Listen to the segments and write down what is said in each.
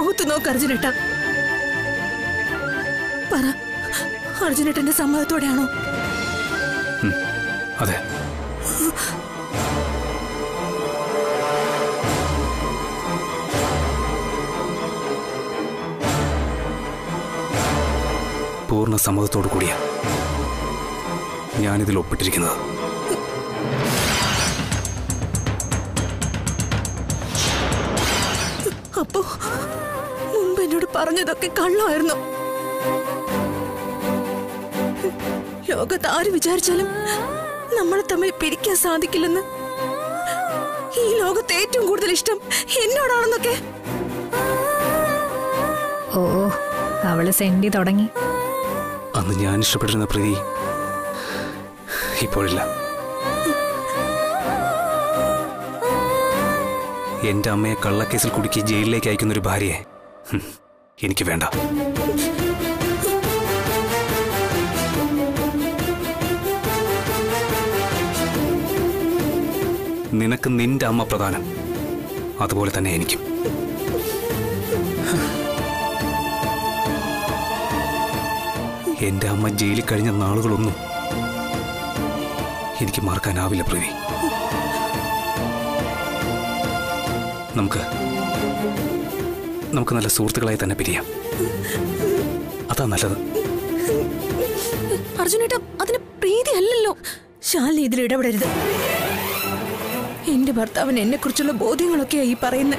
മുഖത്ത് നോക്ക് അർജുനേട്ട പറ അർജുനേട്ടന്റെ സമ്മതത്തോടെയാണോ അതെ പൂർണ്ണ സമ്മതത്തോടു കൂടിയാ ഞാനിതിൽ ഒപ്പിട്ടിരിക്കുന്നത് അപ്പോ മുമ്പ് എന്നോട് പറഞ്ഞതൊക്കെ കള്ളമായിരുന്നു ലോകത്ത് ആര് വിചാരിച്ചാലും നമ്മളെ തമ്മിൽ പിരിക്കാൻ സാധിക്കില്ലെന്ന് ഈ ലോകത്ത് ഏറ്റവും കൂടുതൽ ഇഷ്ടം എന്നോടാണെന്നൊക്കെ ഓ അവള് സെന്റി തുടങ്ങി അന്ന് ഞാൻ ഇഷ്ടപ്പെട്ടിരുന്ന പ്രീതി ഇപ്പോഴില്ല എന്റെ അമ്മയെ കള്ളക്കേസിൽ കുടുക്കി ജയിലിലേക്ക് അയക്കുന്ന ഒരു ഭാര്യയെ ഹും, എനിക്ക് വേണ്ട നിനക്ക് നിന്റെ അമ്മ പ്രധാനം അതുപോലെ തന്നെ എനിക്കും എന്റെ അമ്മ ജയിലിൽ കഴിഞ്ഞ നാളുകളൊന്നും എനിക്ക് മറക്കാനാവില്ല പ്രവി നമുക്ക് നമുക്ക് നല്ല സുഹൃത്തുക്കളായി തന്നെ പിരിയാം അതാ നല്ലത് അർജുനേട്ട അതിന് പ്രീതി അല്ലല്ലോ ശാലിനി ഇതിൽ ഇടപെടരുത് എന്റെ ഭർത്താവിന് എന്നെ കുറിച്ചുള്ള ബോധ്യങ്ങളൊക്കെയാ ഈ പറയുന്നത്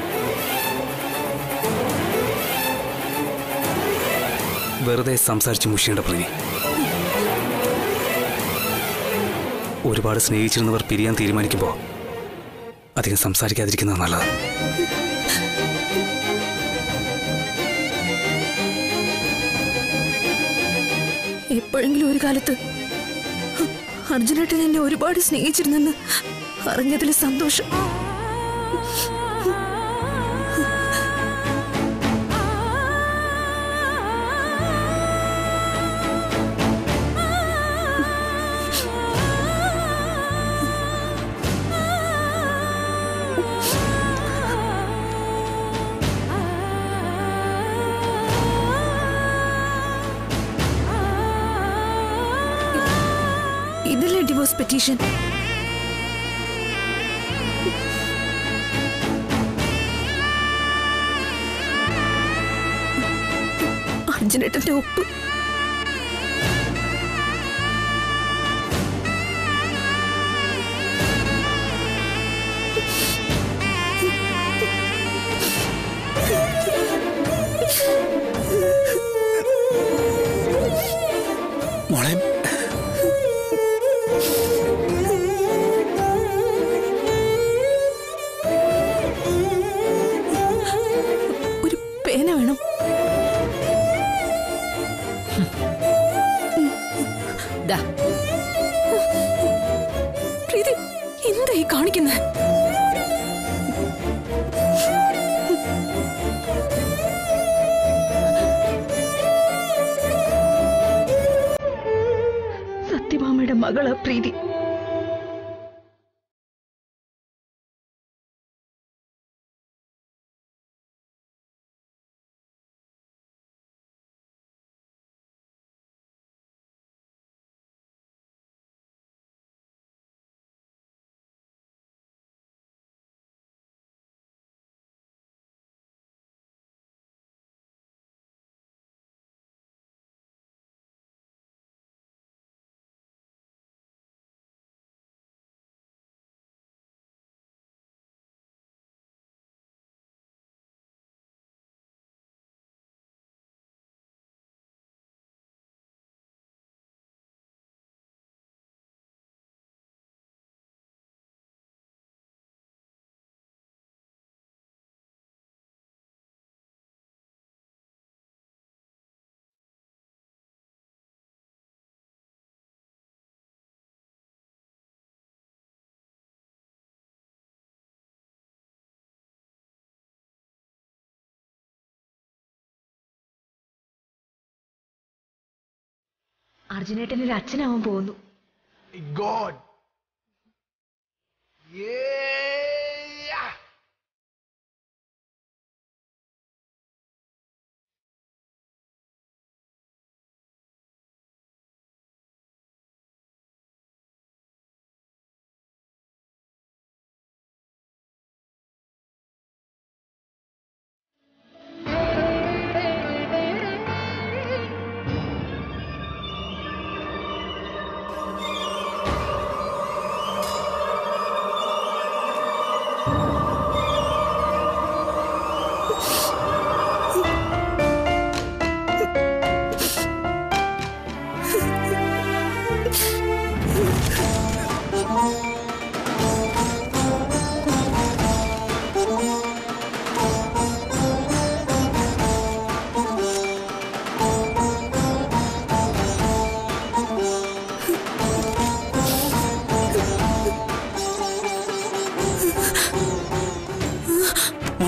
വെറുതെ സംസാരിച്ച് മുഷിയേണ്ട പ്രതി ഒരുപാട് സ്നേഹിച്ചിരുന്നവർ പിരിയാൻ തീരുമാനിക്കുമ്പോൾ അധികം സംസാരിക്കാതിരിക്കുന്നത് നല്ലത് എപ്പോഴെങ്കിലും ഒരു കാലത്ത് അർജുനേട്ടൻ എന്നെ ഒരുപാട് സ്നേഹിച്ചിരുന്നെന്ന് അറിഞ്ഞതിൽ സന്തോഷം ഇതിലെ ഡിവോഴ്സ് പെറ്റീഷൻ അർജുനേട്ടന്റെ ഒപ്പ് മോളെ ഒരു പേന വേണം ദാ പ്രീതി എന്താ ഈ കാണിക്കുന്നത് സത്യഭാമയുടെ മകളാ പ്രീതി അർജുനേട്ടൻ്റെ ഒരു അച്ഛനാവാൻ പോകുന്നു God. Yeah.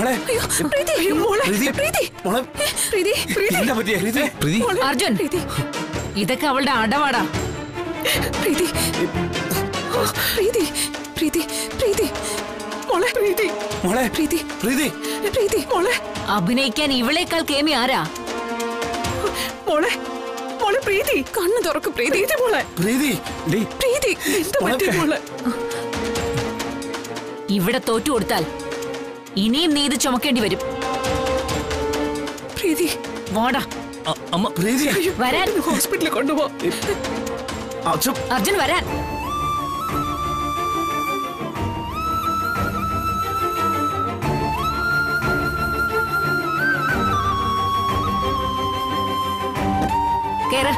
മോളെ അയ്യോ പ്രീതി മോളെ പ്രീതി. പ്രീതി മോളെ ഏ, പ്രീതി പ്രീതി എന്താ പറ്റിയ പ്രീതി പ്രീതി മോളെ, അർജുൻ. പ്രീതി ഇതൊക്കെ അവളുടെ അടവാടാ പ്രീതി ആ, പ്രീതി പ്രീതി പ്രീതി മോളെ പ്രീതി മോളെ പ്രീതി പ്രീതി പ്രീതി മോളെ അഭിനയിക്കാൻ ഇവളേക്കാൾ കേമി ആരാ മോളെ മോളെ പ്രീതി കണ്ണു തുറക്ക് പ്രീതി ഇത് മോളെ പ്രീതി ഡേ പ്രീതി എന്താ പറ്റിയ മോളെ ഇവിടെ തോറ്റു കൊടുത്താൽ ഇനിയും നീ ഇത് ചുമക്കേണ്ടി വരും പ്രീതി വാടാ അമ്മ പ്രീതി അയ്യോ, വരാൻ. എന്നെ ഹോസ്പിറ്റലിൽ കൊണ്ടുപോ അച്ഛൻ അർജുൻ വരാൻ കേറ്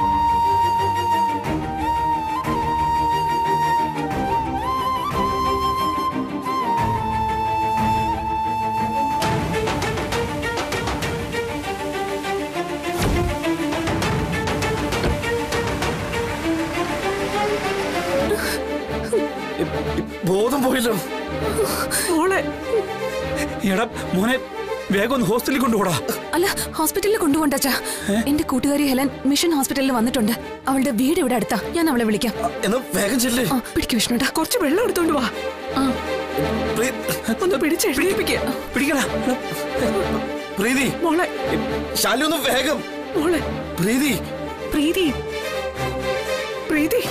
ബോധം പോയല്ലോ മോളെ എടാ മോനെ വേഗം ഒന്ന് ഹോസ്റ്റലിൽ കൊണ്ടുപോടാ അല്ല ഹോസ്പിറ്റലിൽ കൊണ്ടുപോകണ്ടച്ചാ എന്റെ കൂട്ടുകാരി ഹെലൻ മിഷൻ ഹോസ്പിറ്റലിൽ വന്നിട്ടുണ്ട് അവളുടെ വീട് ഇവിടെ അടുത്താ ഞാൻ അവളെ വിളിക്കാം എന്നാ വേഗം ചെല്ലേ ആ പിടിക്കു വിഷ്ണുട്ടാ കുറച്ച് വെള്ളം എടുത്തോണ്ട് വാ ആ ഒന്ന് പിടിച്ച് എഴുതിപ്പിക്കുക പിടിക്കടാ പ്രീതി മോളെ ശാലി ഒന്ന് വേഗം മോളെ പ്രീതി പ്രീതി പ്രീതി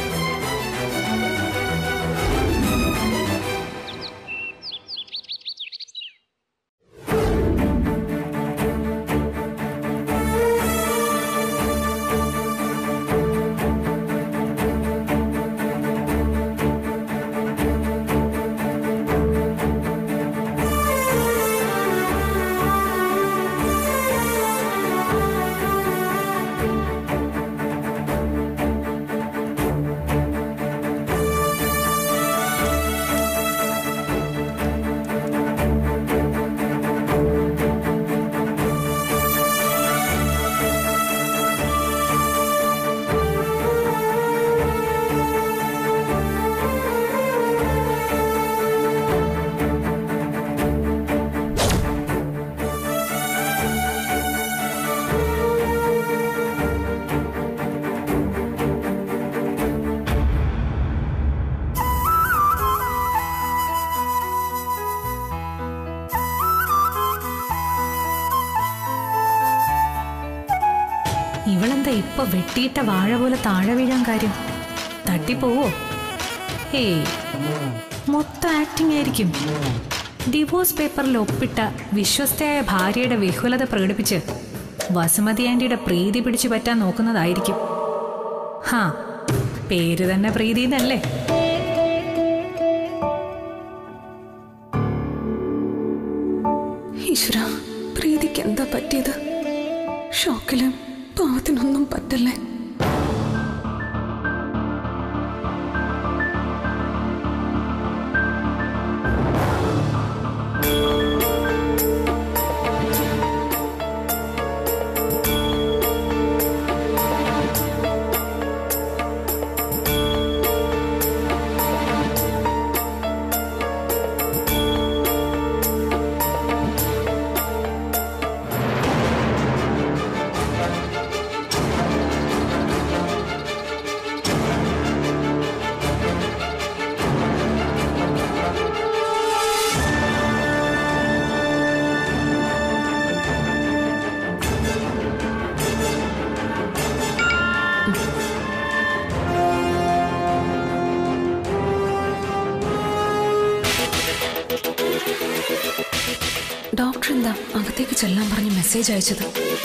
ഇവളെന്താ ഇപ്പൊ വെട്ടിയിട്ട വാഴ പോലെ താഴെ വീഴാൻ കാര്യം തട്ടിപ്പോവോ ഏയ് മൊത്തം ആക്ടിംഗ് ആയിരിക്കും ഡിവോഴ്സ് പേപ്പറിൽ ഒപ്പിട്ട വിശ്വസ്തയായ ഭാര്യയുടെ വിഹുലത പ്രകടിപ്പിച്ച് വസുമതി ആന്റിയുടെ പ്രീതി പിടിച്ചു പറ്റാൻ നോക്കുന്നതായിരിക്കും ഹാ പേര് തന്നെ പ്രീതി എന്നല്ലേ ഈശ്വര പ്രീതിക്ക് എന്താ പറ്റിയത് ഷോക്കിലും പാവത്തിനൊന്നും പറ്റല്ലേ ഡോക്ടർ എന്താ അകത്തേക്ക് ചെല്ലാൻ പറഞ്ഞ് മെസ്സേജ് അയച്ചത്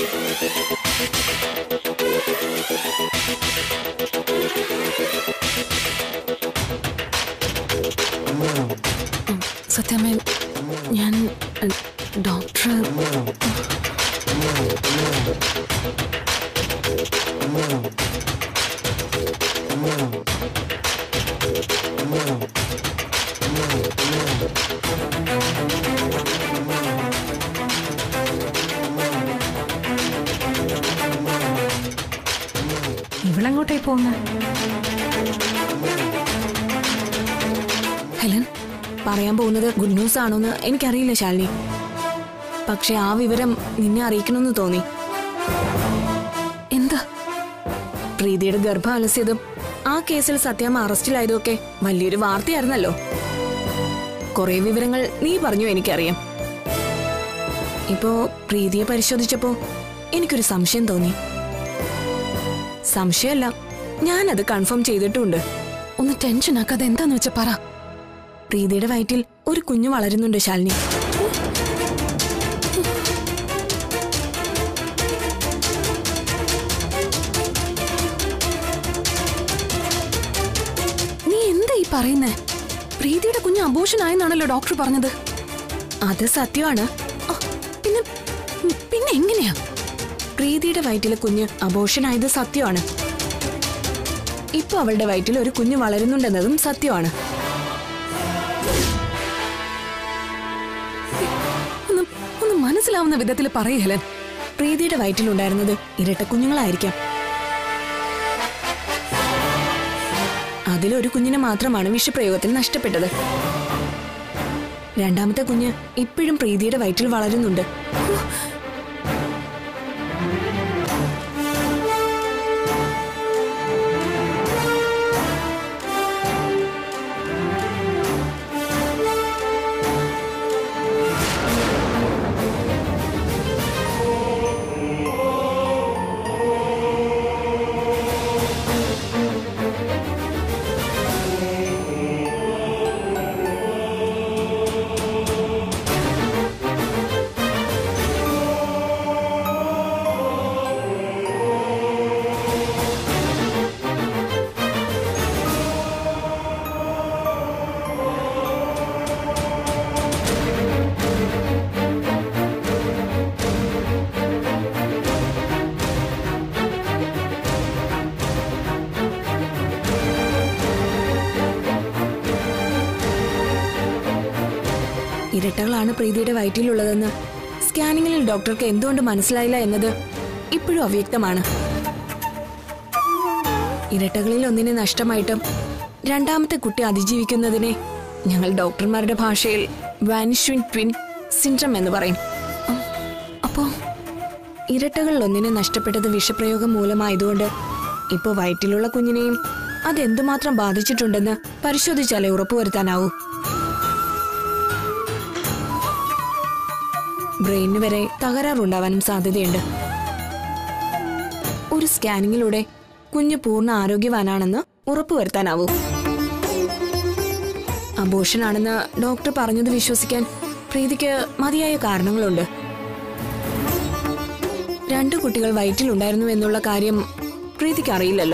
ഉം, സത്യാമ്മേ ഞാൻ ഉം, ഡോക്ടർ ഇവളെങ്ങോട്ടേ പോകുന്നത് ഹെലൻ പറയാൻ പോകുന്നത് ഗുഡ് ന്യൂസ് ആണോന്ന് എനിക്കറിയില്ല ശാലിനി പക്ഷെ ആ വിവരം നിന്നെ അറിയിക്കണമെന്ന് തോന്നി എന്താ പ്രീതിയുടെ ഗർഭം അലസിയതും ആ കേസിൽ സത്യാമ്മ അറസ്റ്റിലായതും ഒക്കെ വലിയൊരു വാർത്തയായിരുന്നല്ലോ കുറെ വിവരങ്ങൾ നീ പറഞ്ഞു എനിക്കറിയാം ഇപ്പോ പ്രീതിയെ പരിശോധിച്ചപ്പോ എനിക്കൊരു സംശയം തോന്നി സംശയമല്ല ഞാനത് കൺഫേം ചെയ്തിട്ടുമുണ്ട് ഒന്ന് ടെൻഷൻ ആക്കാതെ എന്താന്ന് വെച്ചാ പറ പ്രീതിയുടെ വയറ്റിൽ ഒരു കുഞ്ഞു വളരുന്നുണ്ട് ശാലിനി നീ എന്താ ഈ പറയുന്നേ പ്രീതിയുടെ കുഞ്ഞ് അബോഷൻ ആയെന്നാണല്ലോ ഡോക്ടർ പറഞ്ഞത് അത് സത്യമാണ് ആ, പിന്നെ ഉം, പിന്നെ എങ്ങനെയാ പ്രീതിയുടെ വയറ്റിലെ കുഞ്ഞ് അബോഷനായത് സത്യമാണ് ഇപ്പൊ അവളുടെ വയറ്റിൽ ഒരു കുഞ്ഞ് വളരുന്നുണ്ടെന്നതും സത്യമാണ് ഒന്ന് ഒന്ന് മനസ്സിലാവുന്ന വിധത്തിൽ പറയേ ഹെലൻ പ്രീതിയുടെ വയറ്റിലുണ്ടായിരുന്നത് ഇരട്ട കുഞ്ഞുങ്ങളായിരിക്കാം അതിലൊരു കുഞ്ഞിനെ മാത്രമാണ് വിഷപ്രയോഗത്തിൽ നഷ്ടപ്പെട്ടത് രണ്ടാമത്തെ കുഞ്ഞ് ഇപ്പോഴും പ്രീതിയുടെ വയറ്റിൽ വളരുന്നുണ്ട് ഇരട്ടകളാണ് പ്രീതിയുടെ വയറ്റിലുള്ളതെന്ന് സ്കാനിങ്ങിൽ ഡോക്ടർക്ക് എന്തുകൊണ്ട് മനസ്സിലായില്ല എന്നത് ഇപ്പോഴും അവ്യക്തമാണ് ഇരട്ടകളിൽ ഒന്നിനെ നഷ്ടമായിട്ടും രണ്ടാമത്തെ കുട്ടി അതിജീവിക്കുന്നതിനെ ഞങ്ങൾ ഡോക്ടർമാരുടെ ഭാഷയിൽ വാനിഷ്വിൻ ട്വിൻ സിൻഡ്രം എന്ന് പറയും അപ്പോ ഇരട്ടകളിൽ ഒന്നിനെ നഷ്ടപ്പെട്ടത് വിഷപ്രയോഗം മൂലമായതുകൊണ്ട് ഇപ്പോൾ വയറ്റിലുള്ള കുഞ്ഞിനെയും അതെന്തുമാത്രം ബാധിച്ചിട്ടുണ്ടെന്ന് പരിശോധിച്ചാലേ ഉറപ്പുവരുത്താനാവൂ ബ്രെയിനിന് വരെ തകരാറുണ്ടാവാനും സാധ്യതയുണ്ട് ഒരു സ്കാനിങ്ങിലൂടെ കുഞ്ഞ് പൂർണ്ണ ആരോഗ്യവാനാണെന്ന് ഉറപ്പുവരുത്താനാവൂ അബോഷനാണെന്ന് ഡോക്ടർ പറഞ്ഞത് വിശ്വസിക്കാൻ പ്രീതിക്ക് മതിയായ കാരണങ്ങളുണ്ട് രണ്ടു കുട്ടികൾ വയറ്റിലുണ്ടായിരുന്നു എന്നുള്ള കാര്യം പ്രീതിക്ക് അറിയില്ലല്ലോ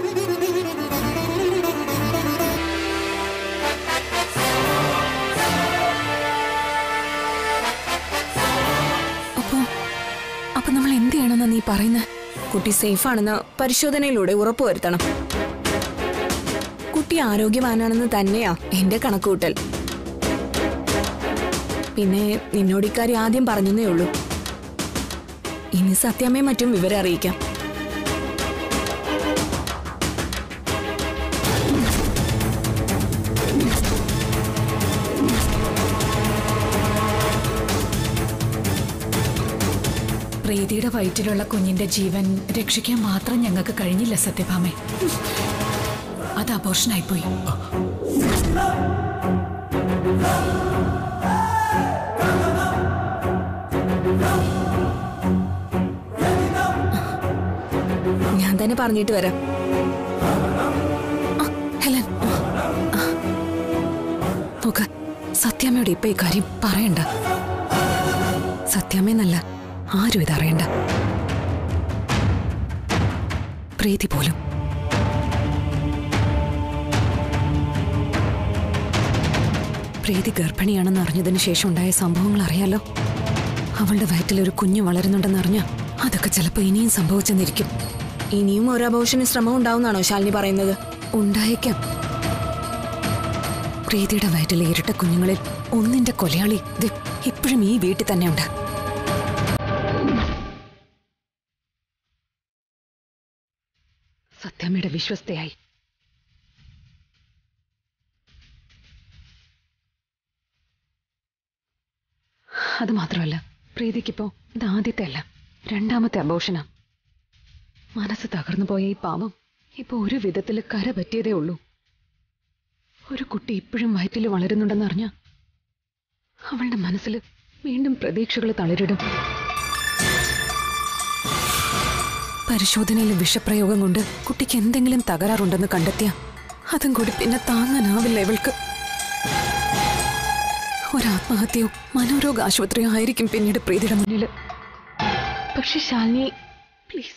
അപ്പോ അപ്പൊ നമ്മൾ എന്ത് ചെയ്യണമെന്നാ നീ പറയുന്നേ കുട്ടി സേഫ് ആണെന്ന് പരിശോധനയിലൂടെ ഉറപ്പുവരുത്തണം കുട്ടി ആരോഗ്യവാനാണെന്ന് തന്നെയാ എന്റെ കണക്കുകൂട്ടൽ പിന്നെ നിന്നോട് ഇക്കാര്യം ആദ്യം പറഞ്ഞതേ ഉള്ളൂ ഇനി സത്യാമ്മയും മറ്റും വിവരം അറിയിക്കാം പ്രീതിയുടെ വയറ്റിലുള്ള കുഞ്ഞിന്റെ ജീവൻ രക്ഷിക്കാൻ മാത്രം ഞങ്ങൾക്ക് കഴിഞ്ഞില്ല സത്യഭാമേ അത് അബോർഷനായിപ്പോയി ഞാൻ തന്നെ പറഞ്ഞിട്ട് വരാം ആ, ഹെലൻ ആ. നോക്ക് സത്യാമ്മയോട് ഇപ്പൊ ഈ കാര്യം പറയണ്ട സത്യാമ്മയെന്നല്ല ആരും ഇതറിയണ്ട പ്രീതി പോലും പ്രീതി ഗർഭിണിയാണെന്ന് അറിഞ്ഞതിന് ശേഷം ഉണ്ടായ സംഭവങ്ങൾ അറിയാലോ അവളുടെ വയറ്റിൽ ഒരു കുഞ്ഞു വളരുന്നുണ്ടെന്നറിഞ്ഞ അതൊക്കെ ചിലപ്പോ ഇനിയും സംഭവിച്ചെന്നിരിക്കും ഇനിയും ഒരു അബോഷന് ശ്രമം ഉണ്ടാവുന്നാണോ ശാലിനി പറയുന്നത് ഉണ്ടായേക്കാം പ്രീതിയുടെ വയറ്റിലെ ഇരട്ട കുഞ്ഞുങ്ങളിൽ ഒന്നിന്റെ കൊലയാളി ദേ ഇപ്പോഴും ഈ വീട്ടിൽ തന്നെയുണ്ട് സത്യാമ്മയുടെ വിശ്വസ്തയായി അത് മാത്രമല്ല പ്രീതിക്കിപ്പോ ഇത് ആദ്യത്തെ അല്ല രണ്ടാമത്തെ അബോഷനാ മനസ്സ് തകർന്നു പോയ ഈ പാവം ഇപ്പൊ ഒരു വിധത്തിൽ കര പറ്റിയതേ ഉള്ളൂ ഒരു കുട്ടി ഇപ്പോഴും വയറ്റിൽ വളരുന്നുണ്ടെന്നറിഞ്ഞ അവളുടെ മനസ്സിൽ വീണ്ടും പ്രതീക്ഷകൾ തളരിടും പരിശോധനയിൽ വിഷപ്രയോഗം കൊണ്ട് കുട്ടിക്ക് എന്തെങ്കിലും തകരാറുണ്ടെന്ന് കണ്ടെത്തിയ അതും കൂടി പിന്നെ താങ്ങാനാവില്ല ഇവൾക്ക് ഒരാത്മഹത്യയോ മനോരോഗ ആശുപത്രിയോ ആയിരിക്കും പിന്നീട് പ്രീതിയുടെ മുന്നിൽ പക്ഷെ ശാലിനി പ്ലീസ്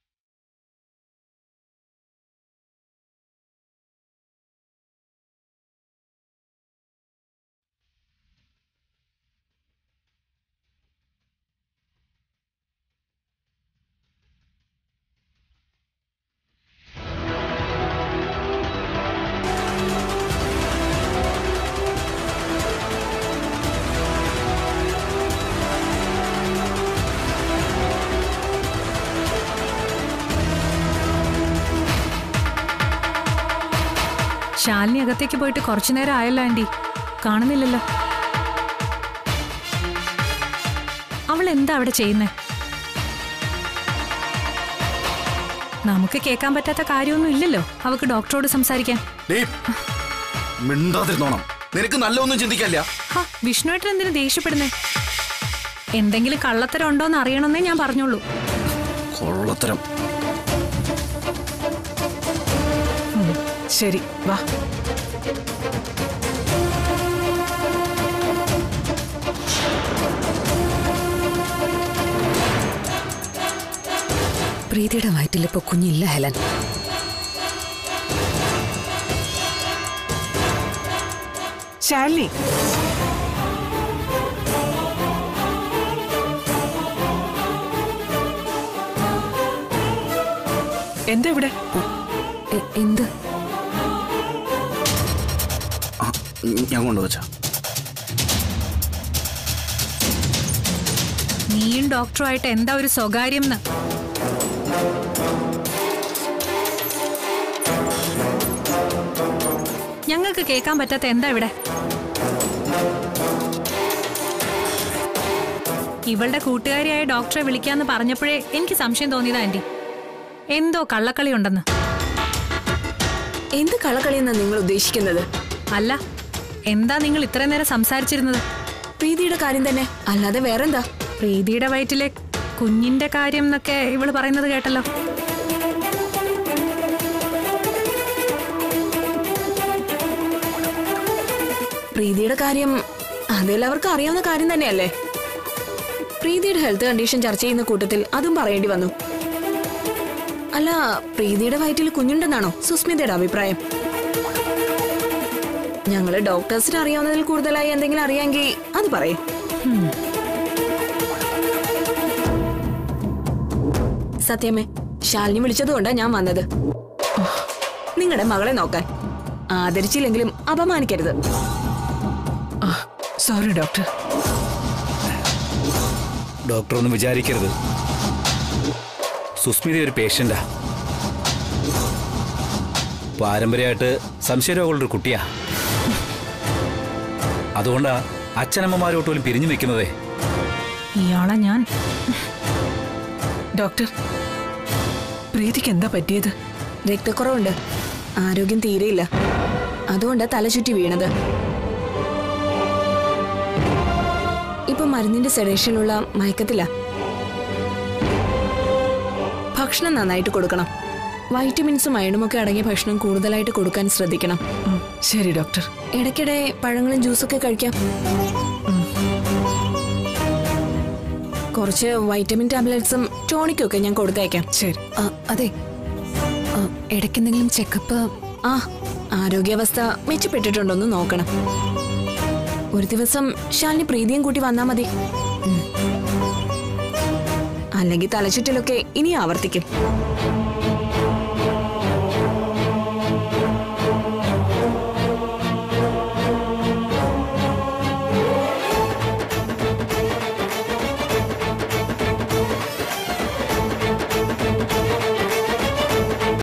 ശാലിനി അകത്തേക്ക് പോയിട്ട് കുറച്ചു നേരം ആയല്ലോ ആന്റി കാണുന്നില്ലല്ലോ അവൾ എന്താ അവിടെ ചെയ്യുന്നേ നമുക്ക് കേൾക്കാൻ പറ്റാത്ത കാര്യമൊന്നും ഇല്ലല്ലോ അവക്ക് ഡോക്ടറോട് സംസാരിക്കാൻ ഡേ മിണ്ടാതിരുന്നോണം നിനക്ക് നല്ലൊന്നും ചിന്തിക്കല്ല ഹാ വിഷ്ണുവേട്ടൻ എന്തിനു ദേഷ്യപ്പെടുന്നേ എന്തെങ്കിലും കള്ളത്തരം ഉണ്ടോന്ന് അറിയണമെന്നേ ഞാൻ പറഞ്ഞോളൂ കൊള്ളത്തരം ശരി വാ പ്രീതിയുടെ വയറ്റിൽ ഇപ്പൊ കുഞ്ഞില്ല ഹെലൻ ശാലിനി എന്താ ഇവിടെ എ- എന്ത് ആ, ഞാൻ കൊണ്ടുവച്ച നീയും ഡോക്ടറുമായിട്ട് എന്താ ഒരു സ്വകാര്യം എന്ന് ഞങ്ങൾക്ക് കേൾക്കാൻ പറ്റാത്ത എന്താ ഇവിടെ ഇവളുടെ കൂട്ടുകാരിയായ ഡോക്ടറെ വിളിക്കാന്ന് പറഞ്ഞപ്പോഴേ എനിക്ക് സംശയം തോന്നിയതാ ആന്റി എന്തോ കള്ളക്കളി ഉണ്ടെന്ന് എന്ത് കളകളിയെന്നാ നിങ്ങൾ ഉദ്ദേശിക്കുന്നത് അല്ല എന്താ നിങ്ങൾ ഇത്രയും നേരം സംസാരിച്ചിരുന്നത് പ്രീതിയുടെ കാര്യം തന്നെ അല്ലാതെ വേറെന്താ പ്രീതിയുടെ വയറ്റിലെ കുഞ്ഞിന്റെ കാര്യം എന്നൊക്കെ ഇവള് പറയുന്നത് കേട്ടല്ലോ പ്രീതിയുടെ കാര്യം അതെല്ലാവർക്കും അറിയാവുന്ന കാര്യം തന്നെയല്ലേ പ്രീതിയുടെ ഹെൽത്ത് കണ്ടീഷൻ ചർച്ച ചെയ്യുന്ന കൂട്ടത്തിൽ അതും പറയേണ്ടി വന്നു അല്ല പ്രീതിയുടെ വയറ്റിൽ കുഞ്ഞുണ്ടെന്നാണോ സുസ്മിതയുടെ അഭിപ്രായം ഞങ്ങള് ഡോക്ടേഴ്സിന് അറിയാവുന്നതിൽ കൂടുതലായി എന്തെങ്കിലും അറിയാമെങ്കിൽ അത് പറയും സത്യമേ ശാലിനി വിളിച്ചതുകൊണ്ടാ ഞാൻ വന്നത് നിങ്ങളുടെ മകളെ നോക്കാൻ ആദരിച്ചില്ലെങ്കിലും അപമാനിക്കരുത് സോറി ഡോക്ടർ ഡോക്ടർ ഒന്നും വിചാരിക്കരുത് സുസ്മിത ഒരു പേഷ്യൻ്റാ പാരമ്പര്യമായിട്ട് സംശയരോഗമുള്ളൊരു കുട്ടിയാ അതുകൊണ്ടാ അച്ഛനമ്മമാരോട്ട് പോലും പിരിഞ്ഞു നിൽക്കുന്നതേ ഇയാളെ ഞാൻ ഡോക്ടർ പ്രീതിക്ക് എന്താ പറ്റിയത് രക്തക്കുറവുണ്ട് ആരോഗ്യം തീരെയില്ല അതുകൊണ്ട് തലചുറ്റി വീണത് ഇപ്പൊ മരുന്നിന്റെ സെഡേഷനിലുള്ള മയക്കത്തില്ല ഭക്ഷണം നന്നായിട്ട് കൊടുക്കണം വൈറ്റമിൻസും അയണും ഒക്കെ അടങ്ങിയ ഭക്ഷണം കൂടുതലായിട്ട് കൊടുക്കാൻ ശ്രദ്ധിക്കണം ഉം, ശരി ഡോക്ടർ ഇടയ്ക്കിടെ പഴങ്ങളും ജ്യൂസൊക്കെ കഴിക്കാം കുറച്ച് വൈറ്റമിൻ ടാബ്ലറ്റ്സും ടോണിക്കും ഒക്കെ ഞാൻ കൊടുത്തയക്കാം ശരി ആ, അതെ ആ, ഇടയ്ക്കെന്തെങ്കിലും ചെക്കപ്പ് ആ ആരോഗ്യാവസ്ഥ മെച്ചപ്പെട്ടിട്ടുണ്ടോന്ന് നോക്കണം ഒരു ദിവസം ശാലിനി പ്രീതിയും കൂട്ടി വന്നാ മതി ഉം. അല്ലെങ്കിൽ തലചുറ്റലൊക്കെ ഇനി ആവർത്തിക്കും